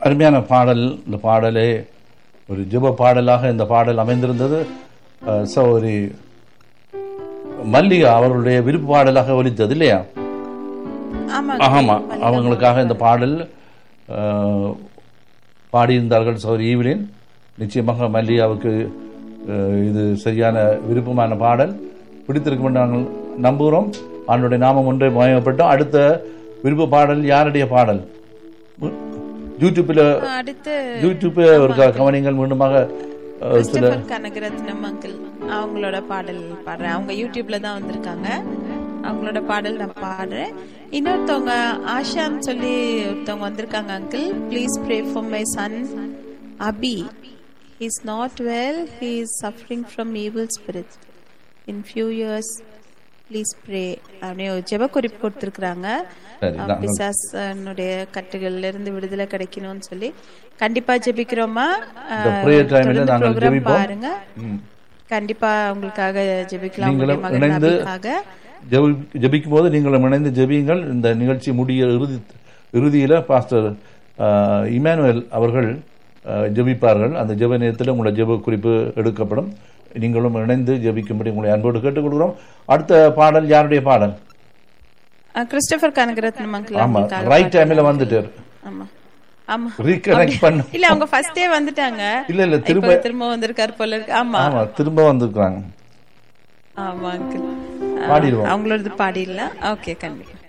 அருமையான பாடல் இந்த பாடலே ஒரு ஜெப பாடலாக இந்த பாடல் அமைந்திருந்தது அஹ், சகோதரி மல்லிகா அவர்களுடைய விருப்ப பாடலாக ஒலித்தது இல்லையா ஆமா ஆமா அவங்களுக்காக இந்த பாடல் அஹ், பாடியிருந்தார்கள் சகோதரி ஈவிலின் நிச்சயமாக மல்லிகாவுக்கு அஹ், இது சரியான விருப்பமான பாடல் பிடித்திருக்கும் என்று நாங்கள் நம்புகிறோம் அவனுடைய நாமம் ஒன்றை மயமப்பட்டோம் அடுத்த விருப்ப பாடல் யாருடைய பாடல் யூடியூப்பில் அடுத்து யூடியூப்பை ஒரு க- கவனிங்கள் மீண்டுமாக அஹ், சில கிறிஸ்டபர் கனகரத்னம் அங்கிள் அவங்களோட பாடல் பாடுறேன் அவங்க யூடியூப்ல தான் வந்திருக்காங்க அவங்களோட பாடல் நான் பாடுறேன் இன்னொருத்தவங்க ஆஷான்னு சொல்லி ஒருத்தவங்க வந்திருக்காங்க uncle please pray for my son Abhi is not well he is suffering from evil spirit in few years please pray அப்படின்னு ஒரு ஜெப குறிப்பு கொடுத்துருக்குறாங்க சரி, நாங்கள் பிசாசனுடைய கட்டுகள்ல இருந்து விடுதலை கிடைக்கணும்னு சொல்லி கண்டிப்பா ஜெபிக்கிறோமா இந்த prayer time ல நாங்கள் ப்ரோக்ராம் ஜெபிப்போம். பாருங்க கண்டிப்பா உங்களுக்காக ஜெபிக்கலாம் நீங்களும் உங்களுடைய மகன் இணைந்து அபிக்காக. ஜெபி- ஜெபிக்கும் போது நீங்களும் இணைந்து ஜெபியுங்கள் இந்த நிகழ்ச்சி முடிய இறுதி இறுதியில் பாஸ்டர் அஹ், இமானுவேல் அவர்கள் அஹ், ஜெபிப்பார்கள் அந்த ஜெப நேரத்தில் உங்களோட ஜெப குறிப்பு எடுக்கப்படும் நீங்களும் இணைந்து ஜெபிக்கும்படி உங்களை அன்போடு கேட்டுக்கொள்கிறோம் அடுத்த பாடல் யாருடைய பாடல் அஹ், கிறிஸ்டபர் கனகரத்னம் அங்கிள் ஆமா உங்களுக்காக ரைட் டைம்ல வந்துட்டார் ஆமா ஆமா ரீகனெக்ட் பண்ண இல்ல அவங்க ஃபர்ஸ்டே வந்துட்டாங்க இல்ல இல்ல திரும்ப இப்ப திரும்ப வந்திருக்காரு போல இருக்கு ஆமா ஆமா திரும்ப வந்திருக்காங்க ஆமா அங்கிள் பாடிடுவோம் அவங்களோடது பாடிடலாம் ஓகே கண்டிப்பா